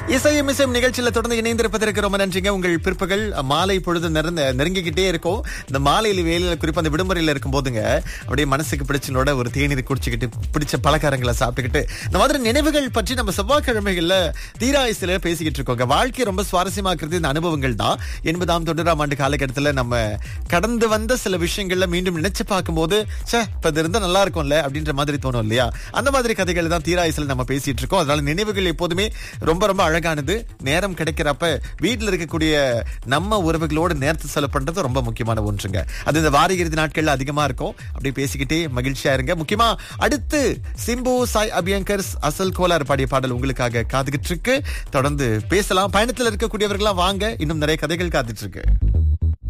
இசையும் இசையும் நிகழ்ச்சியில தொடர்ந்து இணைந்திருப்பதற்கு ரொம்ப நன்றிங்க உங்கள் பிற்பகல் மாலை பொழுது நிறந்த நெருங்கிக்கிட்டே இருக்கும் இந்த மாலையில வேலையில குறிப்பா அந்த விடுமுறையில இருக்கும் போதுங்க அப்படியே மனசுக்கு பிடிச்சனோட ஒரு தேநீர் குடிச்சுக்கிட்டு பிடிச்ச பலகாரங்களை சாப்பிட்டுக்கிட்டு இந்த மாதிரி நினைவுகள் பற்றி நம்ம செவ்வாய்க்கிழமைகள்ல தீராயசில பேசிக்கிட்டு இருக்கோங்க வாழ்க்கை ரொம்ப சுவாரஸ்யமாக்குறது இந்த அனுபவங்கள் தான் எண்பதாம் தொண்ணூறாம் ஆண்டு காலகட்டத்துல நம்ம கடந்து வந்த சில விஷயங்கள்ல மீண்டும் நினைச்சு பார்க்கும்போது சே இப்ப இது இருந்தா நல்லா இருக்கும்ல அப்படின்ற மாதிரி தோணும் இல்லையா அந்த மாதிரி கதைகள் தான் தீராயசில நம்ம பேசிட்டு இருக்கோம் அதனால நினைவுகள் எப்போதுமே ரொம்ப ரொம்ப அழகானது நேரம் கிடைக்கிறப்ப வீட்டுல இருக்கக்கூடிய நம்ம உறவுகளோடு நேரத்தை செலவு பண்றது ரொம்ப முக்கியமான ஒன்றுங்க அது இந்த வார இறுதி நாட்கள்ல அதிகமா இருக்கும் அப்படியே பேசிக்கிட்டே மகிழ்ச்சியா இருங்க முக்கியமா அடுத்து சிம்பு சாய் அபியங்கர்ஸ் அசல் கோலார் பாடிய பாடல் உங்களுக்காக காத்துக்கிட்டு இருக்கு தொடர்ந்து பேசலாம் பயணத்துல இருக்கக்கூடியவர்களா வாங்க இன்னும் நிறைய கதைகள் காத்துட்டு இருக்கு